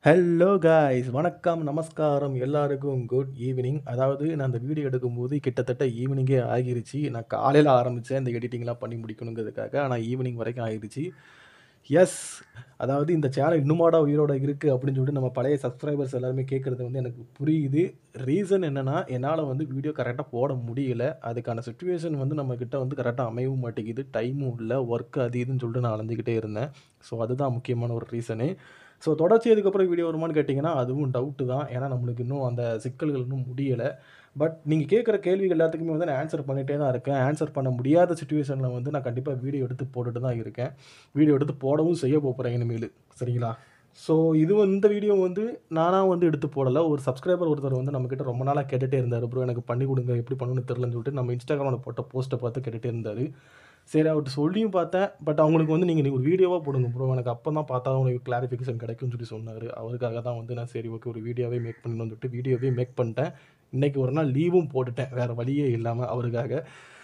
hello guys வணக்கம் நமஸ்காரம் எல்லாருக்கும் குட் ஈவினிங் அதாவது நான் அந்த வீடியோ எடுக்கும்போது கிட்டத்தட்ட ஈவினிங்கே ஆகிருச்சு நான் காலையில் ஆரம்பித்தேன் இந்த எடிட்டிங்லாம் பண்ணி முடிக்கணுங்கிறதுக்காக ஆனால் ஈவினிங் வரைக்கும் ஆகிருச்சு எஸ் அதாவது இந்த சேனல் இன்னுமாடா உயிரோட இருக்குது அப்படின்னு சொல்லிட்டு நம்ம பழைய சப்ஸ்கிரைபர்ஸ் எல்லாருமே கேட்குறது வந்து எனக்கு புரியுது ரீசன் என்னென்னா என்னால் வந்து வீடியோ கரெக்டாக போட முடியல அதுக்கான சுச்சுவேஷன் வந்து நம்மக்கிட்ட வந்து கரெக்டாக அமையவும் மாட்டேங்குது டைமும் இல்லை ஒர்க் அது இதுன்னு சொல்லிட்டு நான் அலைஞ்சிக்கிட்டே இருந்தேன் ஸோ அதுதான் முக்கியமான ஒரு ரீசனு ஸோ தொடர்ச்சி அதுக்கப்புறம் வீடியோ வருமான்னு கேட்டிங்கன்னா அதுவும் டவுட்டு தான் ஏன்னா நம்மளுக்கு இன்னும் அந்த சிக்கல்கள் இன்னும் முடியலை பட் நீங்கள் கேட்குற கேள்விகள் எல்லாத்துக்குமே வந்து நான் ஆன்சர் பண்ணிகிட்டே தான் இருக்கேன் ஆன்சர் பண்ண முடியாத சுச்சுவேஷனில் வந்து நான் கண்டிப்பாக வீடியோ எடுத்து போட்டுட்டு தான் இருக்கேன் வீடியோ எடுத்து போடவும் செய்ய போகிறேன் இனிமேல் சரிங்களா ஸோ இது வந்து- இந்த வீடியோ வந்து நானாக வந்து எடுத்து போடலை ஒரு சப்ஸ்கிரைபர் ஒருத்தர் வந்து நம்மக்கிட்ட ரொம்ப நாளாக கேட்டுகிட்டே இருந்தார் ப்ரோ எனக்கு பண்ணி கொடுங்க எப்படி பண்ணணும்னு தெரிலன்னு சொல்லிட்டு நம்ம இன்ஸ்டாகிராமில் போட்ட போஸ்ட்டை பார்த்து கேட்டுகிட்டே இருந்தார் சரி அவர்கிட்ட சொல்லியும் பார்த்தேன் பட் அவங்களுக்கு வந்து நீங்கள் ஒரு வீடியோவாக போடுங்க ப்ரோ எனக்கு அப்போ தான் பார்த்தா உங்களுக்கு கிளாரிஃபிகேஷன் கிடைக்கும்னு சொல்லி சொன்னார் அவருக்காக தான் வந்து நான் சரி ஓகே ஒரு வீடியோவே மேக் பண்ணணும்னு சொல்லிட்டு வீடியோவே மேக் பண்ணிட்டேன் இன்றைக்கி ஒரு நாள் லீவும் போட்டுட்டேன் வேறு வழியே இல்லாமல் அவருக்காக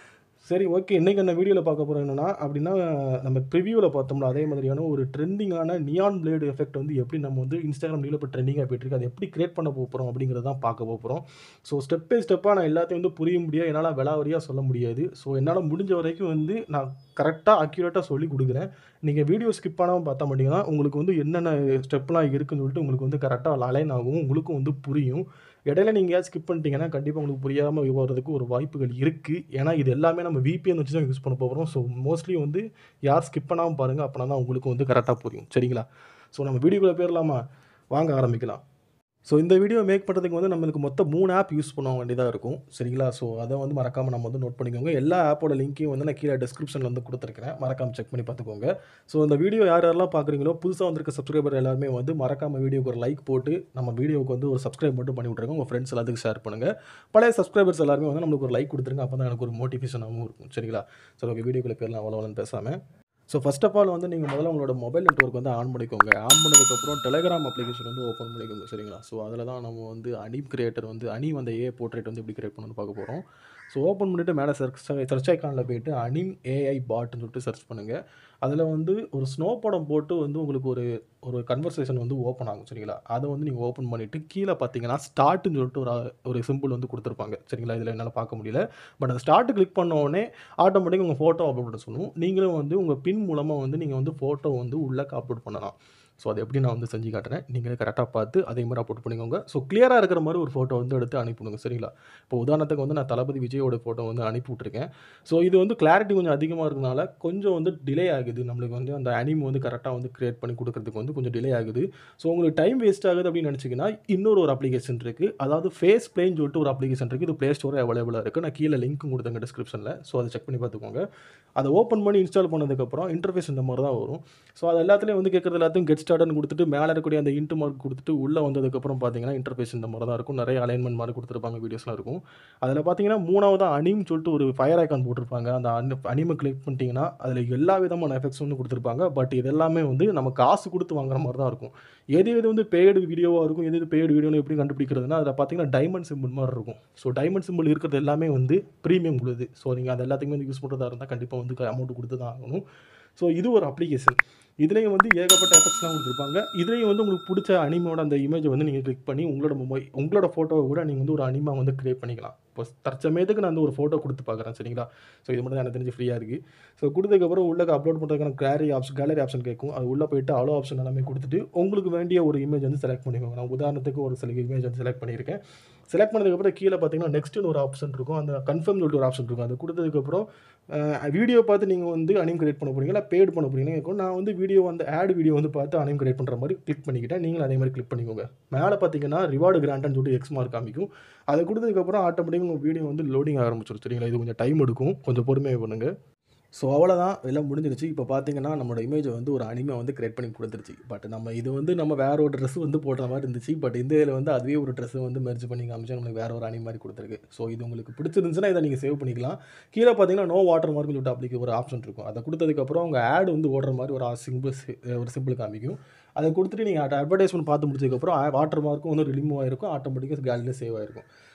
சரி ஓகே இன்றைக்கி அந்த வீடியோவில் பார்க்க போகிறோம் என்னென்னா அப்படின்னா நம்ம ப்ரிவியூவில் பார்த்தோம்னா அதே மாதிரியான ஒரு ட்ரெண்டிங்கான நியான் பிளேடு எஃபெக்ட் வந்து எப்படி நம்ம வந்து இன்ஸ்டாகிராம் ரீலில் இப்போ ட்ரெண்டிங்காக போயிட்டுருக்கு அதை எப்படி கிரியேட் பண்ண போகிறோம் அப்படிங்கிறத தான் பார்க்க போகிறோம் ஸோ ஸ்டெப் பை ஸ்டெப்பாக நான் எல்லாத்தையும் வந்து புரிய முடியாது என்னால் விலாவரியாக சொல்ல முடியாது ஸோ என்னால் முடிஞ்ச வரைக்கும் வந்து நான் கரெக்டாக அக்யூரேட்டாக சொல்லி கொடுக்குறேன் நீங்கள் வீடியோ ஸ்கிப் பண்ணாமல் பார்த்தா மாட்டீங்கன்னா உங்களுக்கு வந்து என்னென்ன ஸ்டெப்லாம் இருக்குன்னு சொல்லிட்டு உங்களுக்கு வந்து கரெக்டாக அலைன் ஆகும் உங்களுக்கும் வந்து புரியும் இடையில நீங்கள் ஏதாவது ஸ்கிப் பண்ணிட்டீங்கன்னா கண்டிப்பாக உங்களுக்கு புரியாமல் போகிறதுக்கு ஒரு வாய்ப்புகள் இருக்குது ஏன்னா இது எல்லாமே நம்ம VPN வச்சு தான் யூஸ் பண்ண போகிறோம் ஸோ மோஸ்ட்லி வந்து யார் ஸ்கிப் பண்ணாமல் பாருங்கள் அப்படின்னா தான் உங்களுக்கு வந்து கரெக்டாக புரியும் சரிங்களா ஸோ நம்ம வீடியோக்குள்ளே போயிடலாமா வாங்க ஆரம்பிக்கலாம் ஸோ இந்த வீடியோ மேக் பண்ணுறதுக்கு வந்து நம்மளுக்கு மொத்தம் மூணு ஆப் யூஸ் பண்ண வேண்டியதாக இருக்கும் சரிங்களா ஸோ அதை வந்து மறக்காமல் நம்ம வந்து நோட் பண்ணிக்கோங்க எல்லா ஆப்போட லிங்க்கையும் வந்து நான் கீழே டிஸ்கிரிப்ஷனில் வந்து கொடுத்துருக்கேன் மறக்காமல் செக் பண்ணி பார்த்துக்கோங்க ஸோ இந்த வீடியோ யார் யாரெல்லாம் பார்க்குறீங்களோ புதுசாக வந்திருக்க சப்ஸ்கிரைபர் எல்லாருமே வந்து மறக்காமல் வீடியோக்கு ஒரு லைக் போட்டு நம்ம வீடியோவுக்கு வந்து ஒரு சப்ஸ்கிரைப் மட்டும் பண்ணி விட்ருங்க உங்கள் ஃப்ரெண்ட்ஸ் எல்லாத்துக்கும் ஷேர் பண்ணுங்கள் பழைய சப்ஸ்கிரைபர்ஸ் எல்லாருமே வந்து நம்மளுக்கு ஒரு லைக் கொடுத்துருங்க அப்போ தான் எனக்கு ஒரு மோட்டிவேஷனாகவும் இருக்கும் சரிங்களா ஸோ ஓகே வீடியோக்குள்ளே பேர்லாம் அவ்வளோன்னு பேசாமல் ஸோ ஃபர்ஸ்ட் ஆஃப் ஆல் வந்து நீங்கள் முதல்ல உங்களோட மொபைல் நெட்ஒர்க் வந்து ஆன் பண்ணிக்கோங்க ஆன் பண்ணதுக்கப்புறம் டெலிகிராம் அப்ளிகேஷன் வந்து ஓப்பன் பண்ணிக்கோங்க சரிங்களா ஸோ அதில் தான் நம்ம வந்து அனீம் கிரியேட்டர் வந்து அனீம் அந்த ஏ போர்ட்ரேட் வந்து எப்படி கிரியேட் பண்ணணும்னு பார்க்க போகிறோம் ஸோ ஓப்பன் பண்ணிவிட்டு மேலே சர்ச் சர்ச் ஐக்கானில் போயிட்டு அனிம் ஏஐ பாட்னு சொல்லிட்டு சர்ச் பண்ணுங்கள் அதில் வந்து ஒரு ஸ்னோ படம் போட்டு வந்து உங்களுக்கு ஒரு ஒரு கன்வர்சேஷன் வந்து ஓப்பன் ஆகும் சரிங்களா அதை வந்து நீங்கள் ஓப்பன் பண்ணிவிட்டு கீழே பார்த்தீங்கன்னா ஸ்டார்ட்னு சொல்லிட்டு ஒரு ஒரு சிம்பிள் வந்து கொடுத்துருப்பாங்க சரிங்களா இதில் என்னால் பார்க்க முடியல பட் அந்த ஸ்டார்ட் கிளிக் பண்ண உடனே ஆட்டோமேட்டிக்காக உங்கள் ஃபோட்டோ அப்லோட் பண்ண சொல்லும் நீங்களும் வந்து உங்கள் பின் மூலமாக வந்து நீங்கள் வந்து ஃபோட்டோ வந்து உள்ளே அப்லோட் பண்ணலாம் ஸோ அது எப்படி நான் வந்து செஞ்சு காட்டுறேன் நீங்களே கரெக்டாக பார்த்து அதே மாதிரி அப்லோட் பண்ணிக்கோங்க ஸோ கிளியராக இருக்கிற மாதிரி ஒரு ஃபோட்டோ வந்து எடுத்து அனுப்பிவிடுங்க சரிங்களா இப்போ உதாரணத்துக்கு வந்து நான் தளபதி விஜயோட ஃபோட்டோ வந்து அனுப்பி விட்ருக்கேன் ஸோ இது வந்து கிளாரிட்டி கொஞ்சம் அதிகமாக இருக்கனால கொஞ்சம் வந்து டிலே ஆகுது நம்மளுக்கு வந்து அந்த அனிம் வந்து கரெக்டாக வந்து கிரியேட் பண்ணி கொடுக்கறதுக்கு வந்து கொஞ்சம் டிலே ஆகுது ஸோ உங்களுக்கு டைம் வேஸ்ட் ஆகுது அப்படின்னு நினச்சிங்கன்னா இன்னொரு ஒரு அப்ளிகேஷன் இருக்குது அதாவது ஃபேஸ் பிளேன்னு சொல்லிட்டு ஒரு அப்ளிகேஷன் இருக்குது இது ப்ளே ஸ்டோர் அவைலபிளாக இருக்குது நான் கீழே லிங்க்கும் கொடுத்தேங்க டிஸ்கிரிப்ஷனில் ஸோ அதை செக் பண்ணி பார்த்துக்கோங்க அதை ஓப்பன் பண்ணி இன்ஸ்டால் பண்ணதுக்கப்புறம் இன்டர்ஃபேஸ் இந்த மாதிரி தான் வரும் ஸோ அது எல்லாத்துலேயும் வந்து கேட்குறது எல்லாத்தையும் கெட் ஸ்டார்ட்னு கொடுத்துட்டு மேலே இருக்கக்கூடிய அந்த இன்ட்டு மார்க் கொடுத்துட்டு உள்ளே வந்ததுக்கப்புறம் பார்த்தீங்கன்னா இன்டர்ஃபேஸ் இந்த மாதிரி தான் இருக்கும் நிறைய அலைன்மெண்ட் மாதிரி கொடுத்துருப்பாங்க வீடியோஸ்லாம் இருக்கும் அதில் பார்த்தீங்கன்னா மூணாவது அனிம் சொல்லிட்டு ஒரு ஃபயர் ஐக்கான் போட்டிருப்பாங்க அந்த அனிமை கிளிக் பண்ணிட்டீங்கன்னா அதில் எல்லா விதமான எஃபெக்ட்ஸ் வந்து கொடுத்துருப்பாங்க பட் இது எல்லாமே வந்து நம்ம காசு கொடுத்து வாங்குற மாதிரி தான் இருக்கும் எது எது வந்து பெய்டு வீடியோவாக இருக்கும் எது எது பெய்டு வீடியோன்னு எப்படி கண்டுபிடிக்கிறதுனா அதில் பார்த்தீங்கன்னா டைமண்ட் சிம்பிள் மாதிரி இருக்கும் ஸோ டைமண்ட் சிம்பிள் இருக்கிறது எல்லாமே வந்து ப்ரீமியம் கொடுது ஸோ நீங்கள் அது எல்லாத்துக்குமே வந்து யூஸ் பண்ணுறதா இருந்தால் கண்டிப்பாக வந்து அமௌண்ட் கொடுத்து தான் ஆகணும் ஸோ இது ஒரு அப்ளிகேஷன் இதுலேயும் வந்து ஏகப்பட்ட எஃபெக்ட்ஸ்லாம் கொடுத்துருப்பாங்க இதுலேயும் வந்து உங்களுக்கு பிடிச்ச அனிமோட அந்த இமேஜை வந்து நீங்கள் கிளிக் பண்ணி உங்களோட மொபைல் உங்களோட ஃபோட்டோவை கூட நீங்கள் வந்து ஒரு அனிமா வந்து கிரியேட் பண்ணிக்கலாம் இப்போ தற்சமயத்துக்கு நான் வந்து ஒரு ஃபோட்டோ கொடுத்து பார்க்குறேன் சரிங்களா ஸோ இது மட்டும் தான் எனக்கு தெரிஞ்சு ஃப்ரீயாக இருக்குது ஸோ கொடுத்ததுக்கப்புறம் உள்ளே அப்லோட் பண்ணுறதுக்கான கேலரி ஆப்ஷன் கேலரி ஆப்ஷன் கேட்கும் அது உள்ளே போயிட்டு அலோ ஆப்ஷன் எல்லாமே கொடுத்துட்டு உங்களுக்கு வேண்டிய ஒரு இமேஜ் வந்து செலக்ட் பண்ணிக்கோங்க நான் உதாரணத்துக்கு ஒரு சில இமேஜ் வந்து செலக்ட் பண்ணியிருக்கேன் செலக்ட் பண்ணதுக்கப்புறம் கீழே பார்த்தீங்கன்னா நெக்ஸ்ட்னு ஒரு ஆப்ஷன் இருக்கும் அந்த கன்ஃபார்ம் சொல்லிட்டு ஒரு ஆப்ஷன் இருக்கும் அது கொடுத்ததுக்கப்புறம் வீடியோ பார்த்து நீங்கள் வந்து அனிம் கிரியேட் பண்ண போகிறீங்களா பெய்டு பண்ண போகிறீங்கன்னா இருக்கும் நான் வந்து வீடியோ வந்து ஆட் வீடியோ வந்து பார்த்து அனிம் கிரியேட் பண்ணுற மாதிரி கிளிக் பண்ணிக்கிட்டேன் நீங்களும் அதே மாதிரி கிளிக் பண்ணிக்கோங்க மேலே பார்த்தீங்கன்னா ரிவார்டு கிராண்டான்னு சொல்லிட்டு எக்ஸ் மார்க் காமிக்கும் அதை கொடுத்ததுக்கப்புறம் ஆட்டோமேட்டிக்காக உங்கள் வீடியோ வந்து லோடிங் ஆரம்பிச்சிடும் சரிங்களா இது கொஞ்சம் டைம் எடுக்கும் கொஞ்சம் பொறுமையாக பண்ணுங்கள் ஸோ அவ்வளோதான் எல்லாம் முடிஞ்சிருச்சு இப்போ பார்த்தீங்கன்னா நம்மளோட இமேஜை வந்து ஒரு அனிமை வந்து கிரியேட் பண்ணி கொடுத்துருச்சு பட் நம்ம இது வந்து நம்ம வேற ஒரு ட்ரெஸ் வந்து போடுற மாதிரி இருந்துச்சு பட் இந்த இதில் வந்து அதுவே ஒரு ட்ரெஸ் வந்து மெர்ஜ் பண்ணி காமிச்சா நம்மளுக்கு வேற ஒரு அனி மாதிரி கொடுத்துருக்கு ஸோ இது உங்களுக்கு பிடிச்சிருந்துச்சுன்னா இதை நீங்கள் சேவ் பண்ணிக்கலாம் கீழே பார்த்தீங்கன்னா நோ வாட்டர் மார்க் சொல்லிட்டு அப்ளிக்கு ஒரு ஆப்ஷன் இருக்கும் அதை கொடுத்ததுக்கப்புறம் உங்கள் ஆட் வந்து ஓடுற மாதிரி ஒரு சிம்பிள் ஒரு சிம்பிள் காமிக்கும் அதை கொடுத்துட்டு நீங்கள் அட்வர்டைஸ்மெண்ட் பார்த்து முடிச்சதுக்கப்புறம் வாட்டர் மார்க்கும் வந்து ரிலீவ் ஆகிருக்கும் ஆட்டோமேட்டிக்காக கேலரியில் சேவ் ஆகிருக்கும்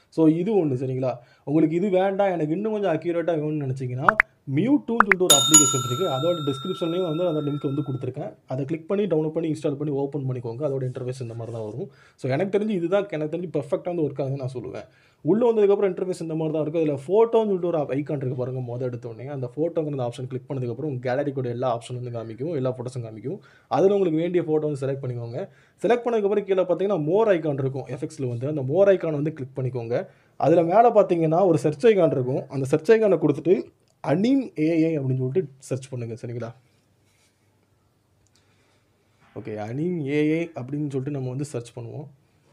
ஸோ இது ஒன்று சரிங்களா உங்களுக்கு இது வேண்டாம் எனக்கு இன்னும் கொஞ்சம் அக்யூரேட்டாக வேணும்னு நினச்சிங்கன்னா மியூட்டூன்னு சொல்லிட்டு ஒரு அப்ளிகேஷன் இருக்குது அதோட டிஸ்கிரிப்ஷன்லேயும் வந்து அந்த லிங்க் வந்து கொடுத்துருக்கேன் அதை கிளிக் பண்ணி டவுன்லோட் பண்ணி இன்ஸ்டால் பண்ணி ஓப்பன் பண்ணிக்கோங்க அதோட இன்டர்ஃபேஸ் இந்த மாதிரி தான் வரும் ஸோ எனக்கு தெரிஞ்சு இதுதான் எனக்கு தெரிஞ்சு பெர்ஃபெக்டாக வந்து ஒர்க் ஆகுதுன்னு நான் சொல்லுவேன் உள்ளே வந்ததுக்கப்புறம் இன்டர்ஃபேஸ் இந்த மாதிரி தான் இருக்கும் அதில் ஃபோட்டோன்னு சொல்லிட்டு ஒரு ஐக்கான் இருக்குது பாருங்கள் மொதல் எடுத்தோடனே அந்த ஃபோட்டோங்கிற ஆப்ஷன் கிளிக் பண்ணதுக்கப்புறம் உங்கள் கேலரி கூட எல்லா ஆப்ஷன் வந்து காமிக்கும் எல்லா ஃபோட்டோஸும் காமிக்கும் அதில் உங்களுக்கு வேண்டிய ஃபோட்டோ வந்து செலக்ட் பண்ணிக்கோங்க செலக்ட் பண்ணதுக்கப்புறம் கீழே பார்த்தீங்கன்னா மோர் ஐக்கான் இருக்கும் எஃபெக்ட்ஸில் வந்து அந்த மோர் ஐக்கான் வந்து கிளிக் பண்ணிக்கோங்க அதில் மேலே பார்த்தீங்கன்னா ஒரு சர்ச் ஐக்கான் இருக்கும் அந்த சர்ச் ஐக்கானை கொடுத்துட்டு அனிம் ஏஐ அப்படின்னு சொல்லிட்டு சர்ச் பண்ணுங்கள் சரிங்களா ஓகே அனிம் ஏஐ அப்படின்னு சொல்லிட்டு நம்ம வந்து சர்ச் பண்ணுவோம்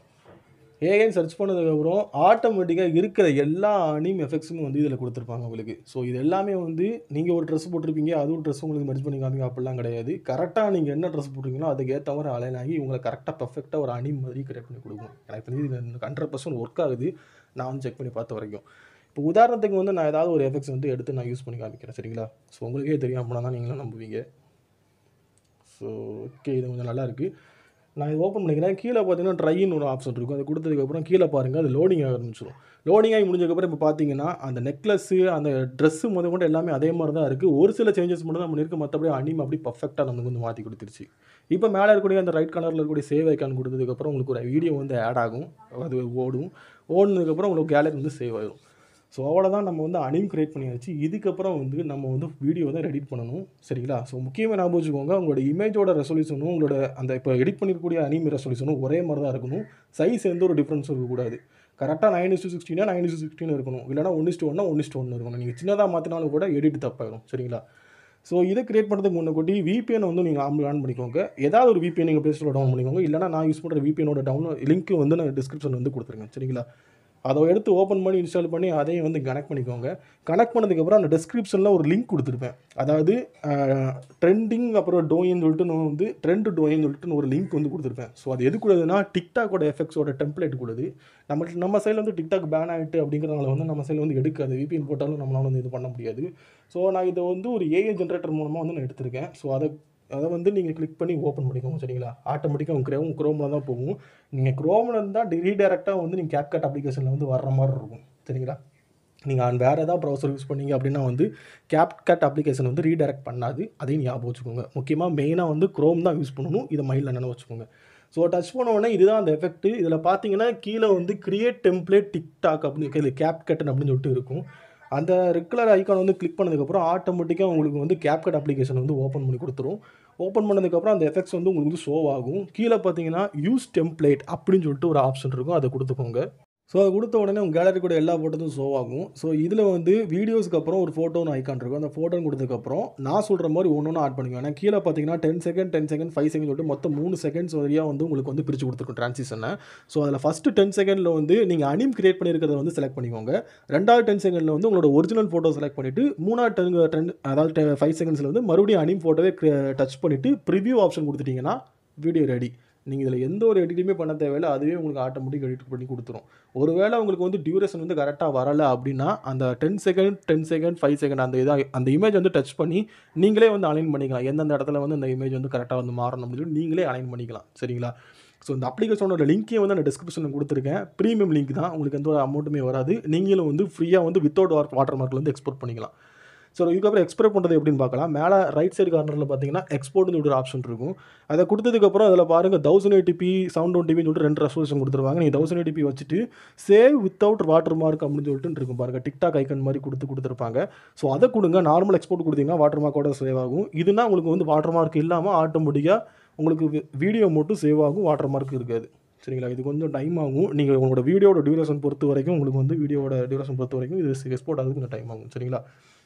ஏஐ சர்ச் பண்ணதுக்கப்புறம் ஆட்டோமேட்டிக்காக இருக்கிற எல்லா அனிம் எஃபெக்ட்ஸும் வந்து இதில் கொடுத்துருப்பாங்க உங்களுக்கு ஸோ இது எல்லாமே வந்து நீங்கள் ஒரு ட்ரெஸ் போட்டிருப்பீங்க அது ஒரு ட்ரெஸ் உங்களுக்கு மெர்ஜ் பண்ணி காமிங்க அப்படிலாம் கிடையாது கரெக்டாக நீங்கள் என்ன ட்ரெஸ் போட்டிருக்கீங்களோ அதுக்கு ஏற்ற மாதிரி அலைன் ஆகி உங்களை கரெக்டாக பர்ஃபெக்டாக ஒரு அனிம் மாதிரி கிரியேட் பண்ணி கொடுக்கும் எனக்கு தெரிஞ்சு இது ஹண்ட்ரட் பர்சன்ட் ஒர்க் ஆகுது நான் வந்து செக் பண்ணி பார்த்த வரைக்கும் இப்போ உதாரணத்துக்கு வந்து நான் ஏதாவது ஒரு எஃபெக்ட்ஸ் வந்து எடுத்து நான் யூஸ் பண்ணி காமிக்கிறேன் சரிங்களா ஸோ உங்களுக்கே தெரியும் அப்படின்னா தான் நீங்களும் நம்புவீங்க ஸோ ஓகே இது கொஞ்சம் நல்லா இருக்குது நான் இது ஓப்பன் பண்ணிக்கிறேன் கீழே பார்த்தீங்கன்னா ட்ரைன்னு ஒரு ஆப்ஷன் இருக்கும் அதை கொடுத்ததுக்கப்புறம் கீழே பாருங்கள் அது லோடிங் ஆக ஆரம்பிச்சிடும் லோடிங் ஆகி முடிஞ்சதுக்கப்புறம் இப்போ பார்த்தீங்கன்னா அந்த நெக்லஸ்ஸு அந்த ட்ரெஸ்ஸு முத கொண்டு எல்லாமே அதே மாதிரி தான் இருக்குது ஒரு சில சேஞ்சஸ் மட்டும் தான் பண்ணியிருக்கு மற்றபடி அனிம் அப்படி பர்ஃபெக்டாக நமக்கு வந்து மாற்றி கொடுத்துருச்சு இப்போ மேலே இருக்கக்கூடிய அந்த ரைட் கலரில் இருக்கக்கூடிய சேவ் ஐக்கான் கொடுத்ததுக்கப்புறம் உங்களுக்கு ஒரு வீடியோ வந்து ஆட் ஆகும் அது ஓடும் ஓடுனதுக்கப்புறம் உங்களுக்கு கேலரி வந்து சேவ் ஆகும் ஸோ அவ்வளோதான் நம்ம வந்து அனிம் கிரியேட் பண்ணியாச்சு இதுக்கப்புறம் வந்து நம்ம வந்து வீடியோ தான் எடிட் பண்ணணும் சரிங்களா ஸோ முக்கியமாக ஞாபகம் வச்சுக்கோங்க உங்களோட இமேஜோட ரெசல்யூஷனும் உங்களோட அந்த இப்போ எடிட் பண்ணிருக்கக்கூடிய அனிம் ரெசல்யூஷனும் ஒரே மாதிரி தான் இருக்கணும் சைஸ் எந்த ஒரு டிஃப்ரென்ஸும் இருக்கக்கூடாது கரெக்டாக நைன் இஸ்டு சிக்ஸ்டினா நைன் இஸ்டு சிக்ஸ்டின் இருக்கணும் இல்லைனா ஒன் இஸ்டு ஒன்னா ஒன் இஸ்டு ஒன்று இருக்கணும் நீங்கள் சின்னதாக மாற்றினாலும் கூட எடிட் தப்பாயிடும் சரிங்களா ஸோ இதை கிரியேட் பண்ணுறதுக்கு முன்னாடி VPN வந்து நீங்கள் ஆன் ஆன் பண்ணிக்கோங்க ஏதாவது ஒரு VPN நீங்கள் ப்ளே ஸ்டோரில் டவுன் பண்ணிக்கோங்க இல்லைனா நான் யூஸ் பண்ணுற VPNோட டவுன் லிங்க் வந்து நான் டிஸ்கிரிப்ஷன் வந்து கொடுத்துருங்க சரிங்களா அதை எடுத்து ஓப்பன் பண்ணி இன்ஸ்டால் பண்ணி அதையும் வந்து கனெக்ட் பண்ணிக்கோங்க கனெக்ட் பண்ணதுக்கப்புறம் அந்த டிஸ்கிரிப்ஷனில் ஒரு லிங்க் கொடுத்துருப்பேன் அதாவது ட்ரெண்டிங் அப்புறம் டோயின்னு சொல்லிட்டு நான் வந்து ட்ரெண்ட் டோயின்னு சொல்லிட்டு ஒரு லிங்க் வந்து கொடுத்துருப்பேன் ஸோ அது எது கூடதுன்னா டிக்டாக்கோட எஃபெக்ட்ஸோட டெம்ப்ளேட் கூடது நம்ம நம்ம சைடில் வந்து டிக்டாக் பேன் ஆகிட்டு அப்படிங்கிறனால வந்து நம்ம சைடில் வந்து எடுக்காது விபிஎன் போட்டாலும் நம்மளால வந்து இது பண்ண முடியாது ஸோ நான் இதை வந்து ஒரு ஏஐ ஜென்ரேட்டர் மூலமாக வந்து நான் எடுத்திருக்கேன் ஸோ அதை அதை வந்து நீங்கள் கிளிக் பண்ணி ஓப்பன் பண்ணிக்கோங்க சரிங்களா ஆட்டோமேட்டிக்காக உங்கள் க்ரோம் க்ரோமில் தான் போகும் நீங்கள் க்ரோமில் இருந்தால் ரீடைரக்டாக வந்து நீங்கள் கேப்கட் அப்ளிகேஷனில் வந்து வர்ற மாதிரி இருக்கும் சரிங்களா நீங்கள் வேறு ஏதாவது ப்ரௌசர் யூஸ் பண்ணீங்க அப்படின்னா வந்து கேப்கட் அப்ளிகேஷன் வந்து ரீடைரக்ட் பண்ணாது அதையும் ஞாபகம் வச்சுக்கோங்க முக்கியமாக மெயினாக வந்து க்ரோம் தான் யூஸ் பண்ணணும் இதை மைண்டில் நினைவு வச்சுக்கோங்க ஸோ டச் பண்ண உடனே இதுதான் அந்த எஃபெக்ட் இதில் பார்த்தீங்கன்னா கீழே வந்து கிரியேட் டெம்ப்ளேட் டிக்டாக் அப்படின்னு கேப் கட்டன் அப்படின்னு சொல்லிட்டு இருக்கும் அந்த ரெகுலர் ஐக்கான் வந்து கிளிக் பண்ணதுக்கப்புறம் ஆட்டோமேட்டிக்காக உங்களுக்கு வந்து கேப்கட் அப்ளிகேஷன் வந்து ஓப்பன் பண்ணி கொடுத்துரும் ஓப்பன் பண்ணதுக்கப்புறம் அந்த எஃபெக்ட்ஸ் வந்து உங்களுக்கு வந்து ஷோ ஆகும் கீழே பார்த்தீங்கன்னா யூஸ் டெம்ப்ளேட் அப்படின்னு சொல்லிட்டு ஒரு ஆப்ஷன் இருக்கும் அதை கொடுத்துக்கோங்க ஸோ அது கொடுத்த உடனே உங்கள் கேலரி கூட எல்லா ஃபோட்டோஸும் ஷோ ஆகும் ஸோ இதில் வந்து வீடியோஸ்க்கு அப்புறம் ஒரு ஃபோட்டோன்னு ஐக்கான் இருக்கும் அந்த ஃபோட்டோன்னு கொடுத்ததுக்கப்புறம் நான் சொல்கிற மாதிரி ஒன்று ஒன்று ஆட் பண்ணிக்குவேன் ஏன்னா கீழே பார்த்தீங்கன்னா ten second ten second five second சொல்லிட்டு மொத்தம் மூணு செகண்ட்ஸ் வரையாக வந்து உங்களுக்கு வந்து பிரித்து கொடுத்துருக்கும் ட்ரான்சிஷனை ஸோ அதில் ஃபஸ்ட்டு டென் செகண்டில் வந்து நீங்கள் அனிம் கிரியேட் பண்ணியிருக்கிறத வந்து செலக்ட் பண்ணிக்கோங்க ரெண்டாவது டென் செகண்டில் வந்து உங்களோட ஒரிஜினல் ஃபோட்டோ செலக்ட் பண்ணிவிட்டு மூணாவது டென் டென் அதாவது ஃபைவ் செகண்ட்ஸில் வந்து மறுபடியும் அனிம் ஃபோட்டோவே டச் பண்ணிவிட்டு ப்ரிவியூ ஆப்ஷன் கொடுத்துட்டிங்கன்னா வீடியோ ரெடி நீங்கள் இதில் எந்த ஒரு எடிட்டுமே பண்ண தேவையில்லை அதுவே உங்களுக்கு ஆட்டோமேட்டிக் எடிட் பண்ணி கொடுத்துரும் ஒருவேளை உங்களுக்கு வந்து டியூரேஷன் வந்து கரெக்டாக வரலை அப்படின்னா அந்த ten second ten second five second அந்த இதாக அந்த இமேஜ் வந்து டச் பண்ணி நீங்களே வந்து அலைன் பண்ணிக்கலாம் எந்தெந்த இடத்துல வந்து அந்த இமேஜ் வந்து கரெக்டாக வந்து மாறணும் அப்படின்னு சொல்லி நீங்களே அலைன் பண்ணிக்கலாம் சரிங்களா ஸோ இந்த அப்ளிகேஷனோட லிங்க்கையும் வந்து நான் டிஸ்கிரிப்ஷனில் கொடுத்துருக்கேன் ப்ரீமியம் லிங்க் தான் உங்களுக்கு எந்த ஒரு அமௌண்ட்டுமே வராது நீங்களும் வந்து ஃப்ரீயாக வந்து வித்தவுட் வாட்டர் மார்க்கில் வந்து எக்ஸ்போர்ட் பண்ணிக்கலாம் ஸோ இதுக்கப்புறம் எக்ஸ்போர்ட் பண்ணுறது எப்படின்னு பார்க்கலாம் மேலே ரைட் சைடு கார்னரில் பார்த்தீங்கன்னா எக்ஸ்போர்ட்னு ஒரு ஆப்ஷன் இருக்கும் அதை கொடுத்ததுக்கப்புறம் அதில் பாருங்கள் தௌசண்ட் எயிட்டிபி சவுண்ட் ஒன் டிபின்னு சொல்லிட்டு ரெண்டு ரெசல்யூஷன் கொடுத்துருவாங்க நீங்கள் தௌசண்ட் எயிட்டிபி வச்சுட்டு சேவ் வித்தவுட் வாட்டர் மார்க் அப்படின்னு சொல்லிட்டு இருக்கும் பாருங்கள் டிக்டாக் ஐக்கன் மாதிரி கொடுத்து கொடுத்துருப்பாங்க ஸோ அதை கொடுங்க நார்மல் எக்ஸ்போர்ட் கொடுத்தீங்கன்னா வாட்டர் மார்க்கோட சேவ் ஆகும் இதுனா உங்களுக்கு வந்து வாட்டர் மார்க் இல்லாமல் ஆட்டோமேட்டிக்காக உங்களுக்கு வீடியோ மட்டும் சேவ் ஆகும் வாட்டர் மார்க் இருக்காது சரிங்களா இது கொஞ்சம் டைம் ஆகும் நீங்கள் உங்களோட வீடியோட டியூரேஷன் பொறுத்த வரைக்கும் உங்களுக்கு வந்து வீடியோட டியூரேஷன் பொறுத்த வரைக்கும் இது எக்ஸ்போர்ட் ஆகுது கொஞ்சம் டைம் ஆகும் சரிங்களா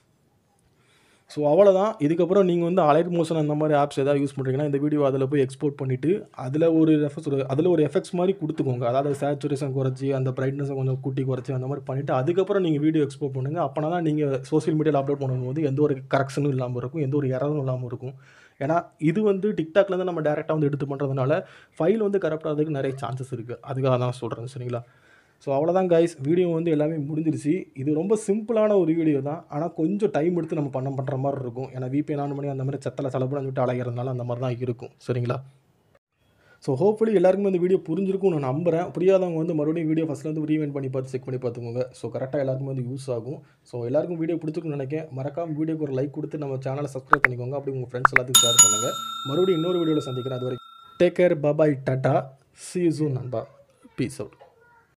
ஸோ அவ்வளோதான் இதுக்கப்புறம் நீங்கள் வந்து அலைட் மோஷன் அந்த மாதிரி ஆப்ஸ் ஏதாவது யூஸ் பண்ணுறீங்கன்னா இந்த வீடியோ அதில் போய் எக்ஸ்போர்ட் பண்ணிவிட்டு அதில் ஒரு ரெஃபர்ஸ் ஒரு அதில் ஒரு எஃபெக்ட்ஸ் மாதிரி கொடுத்துக்கோங்க அதாவது சேச்சுரேஷன் குறைச்சி அந்த பிரைட்னஸை கொஞ்சம் கூட்டி குறைச்சி அந்த மாதிரி பண்ணிவிட்டு அதுக்கப்புறம் நீங்கள் வீடியோ எக்ஸ்போர்ட் பண்ணுங்கள் அப்போனா தான் நீங்கள் சோஷியல் மீடியாவில் அப்லோட் பண்ணும்போது எந்த ஒரு கரெக்ஷனும் இல்லாமல் இருக்கும் எந்த ஒரு எரரும் இல்லாமல் இருக்கும் ஏன்னா இது வந்து டிக்டாக்லேருந்து நம்ம டேரெக்டாக வந்து எடுத்து பண்ணுறதுனால ஃபைல் வந்து கரெக்ட் ஆகிறதுக்கு நிறைய சான்சஸ் இருக்குது அதுக்காக தான் சொல்கிறேன் சரிங்களா ஸோ அவ்வளோதான் கைஸ் வீடியோ வந்து எல்லாமே முடிஞ்சிருச்சு இது ரொம்ப சிம்பிளான ஒரு வீடியோ தான் ஆனால் கொஞ்சம் டைம் எடுத்து நம்ம பண்ண பண்ணுற மாதிரி இருக்கும் ஏன்னா விபிஎன் ஆன் பண்ணி அந்த மாதிரி செத்தலை செலவு விட்டு அலைகிறதுனால அந்த மாதிரி தான் இருக்கும் சரிங்களா ஸோ ஹோப்ஃபுல்லி எல்லாருக்குமே இந்த வீடியோ புரிஞ்சிருக்கும் நான் நம்புறேன் புரியாதவங்க வந்து மறுபடியும் வீடியோ ஃபஸ்ட்லேருந்து ரீவைண்ட் பண்ணி பார்த்து செக் பண்ணி பார்த்துக்கோங்க ஸோ கரெக்டாக எல்லாருக்குமே வந்து யூஸ் ஆகும் ஸோ எல்லாருக்கும் வீடியோ பிடிச்சிருக்குன்னு நினைக்கிறேன் மறக்காம வீடியோக்கு ஒரு லைக் கொடுத்து நம்ம சேனலை சப்ஸ்கிரைப் பண்ணிக்கோங்க அப்படி உங்கள் ஃப்ரெண்ட்ஸ் எல்லாத்துக்கும் ஷேர் பண்ணுங்கள் மறுபடியும் இன்னொரு வீடியோவில் சந்திக்கிறேன் அது வரைக்கும் take care bye bye tata see you நண்பா பீஸ் அவுட்